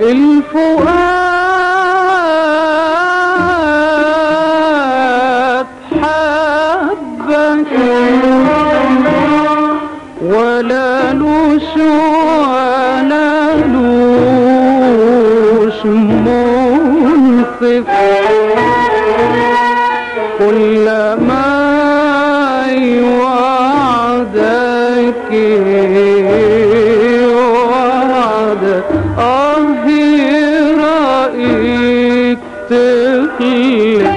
الفؤاد حبك ولا لوش ولا لوش منصف كلما يوعدك وعدك اه رأيك تخلف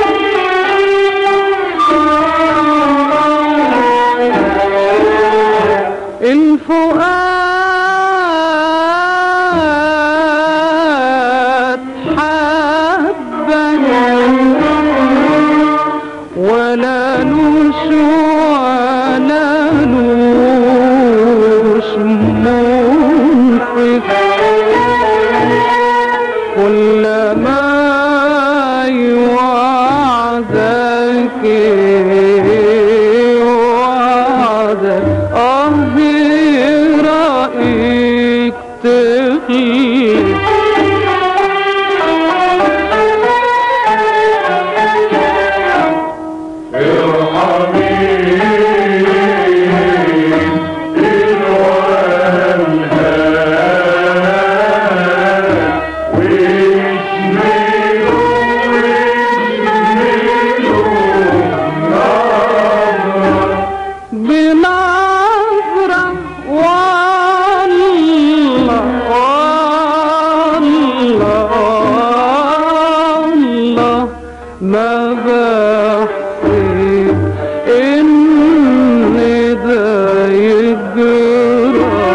الفؤاد حبك ولا لوش ولا لوش منصف كلما يوعدك وعدك اه رأيك تخيل بنظرة والله والله والله ما بحسب إن ده يجرى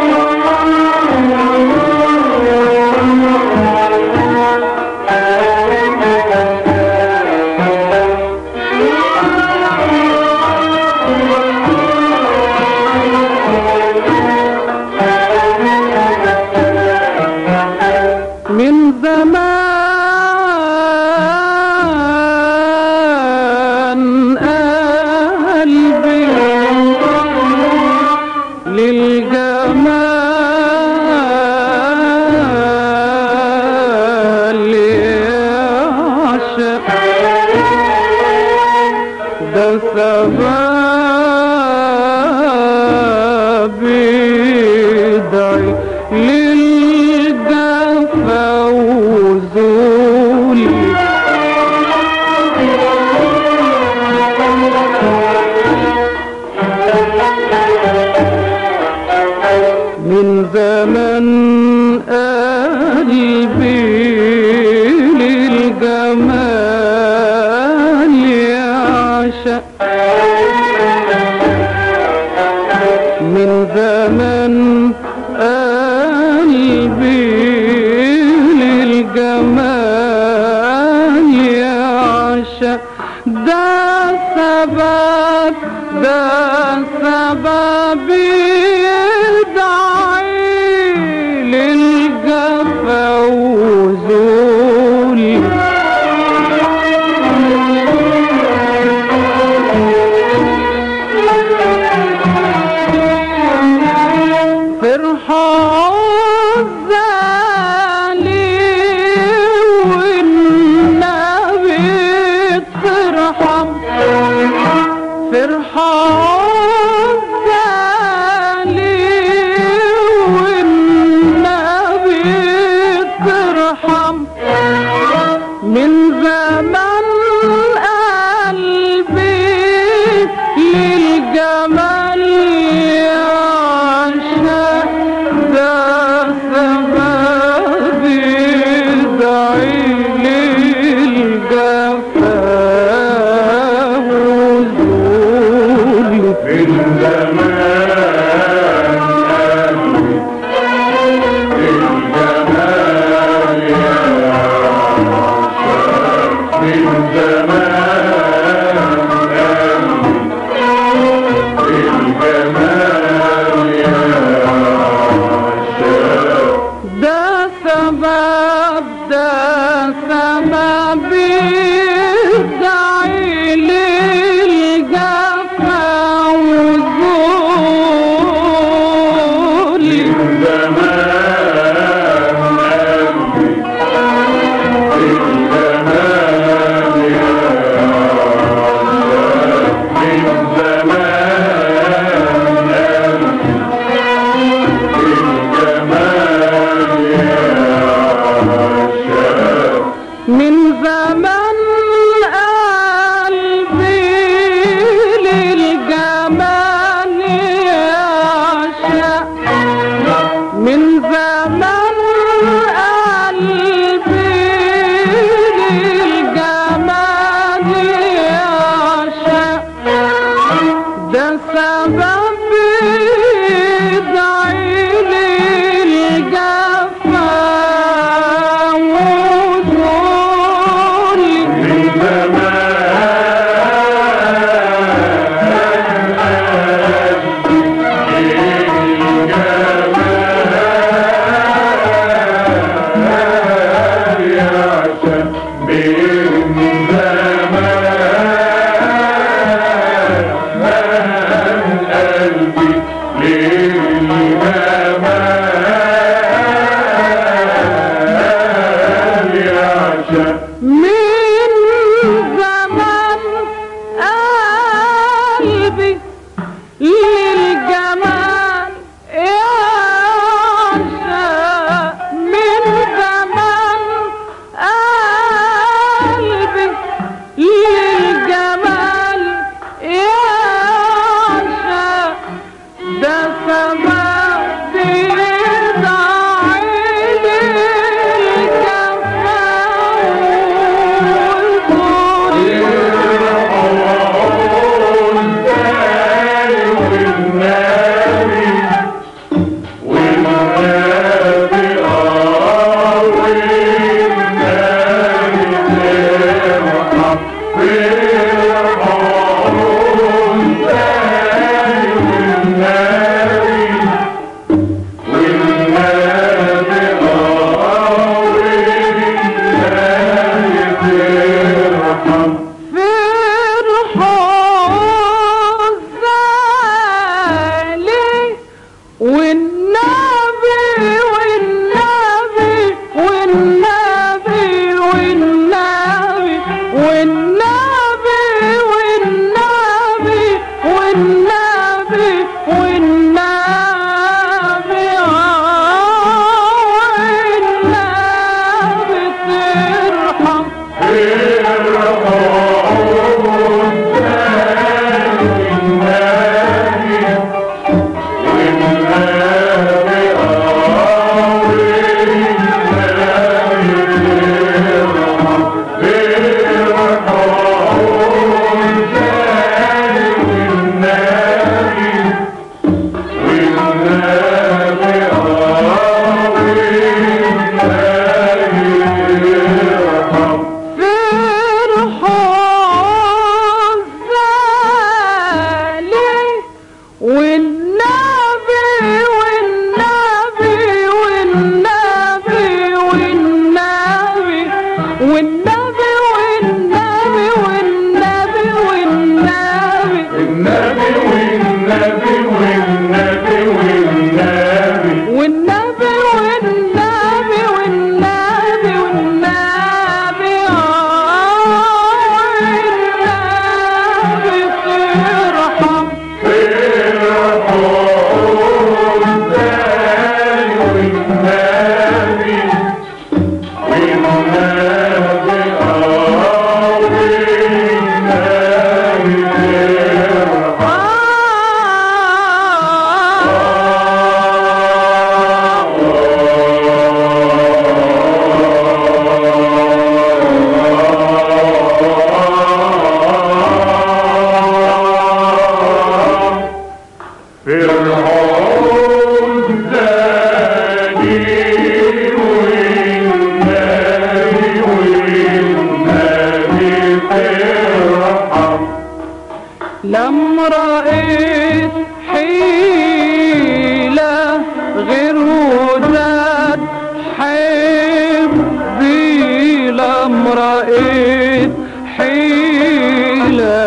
من زمان قلبي للجمال يعشق ده سبب يدعي للجفا وذولي من زمن قلبي للجمال يعشق من زمن قلبي للجمال يعشق ده سبب ده سبب يدعي للجفا وذولي فرحة عزالي والنبي ترحم فرحة عزالي والنبي ترحم الباب عيني الجفا وصولي من زمان قلبي للجمال يعشق من زمان قلبي للجمال يعشق ده سبب بيدعي للجفا والظلم فرحوا والنبي والنبي والنبي والنبي والنبي والنبي والنبي والنبي والنبي ترحم فرحوا الزالي والنبي والنبي والنبي والنبي والنبي والنبي والنبي والنبي النبي والنبي والنبي والنبي والنبي والنبي والنبي والنبي والنبي ترحم فرعون زاني والنبي والنبي ترحم لما رأيت حيلة غير وزاد حبي لما رأيت حيلة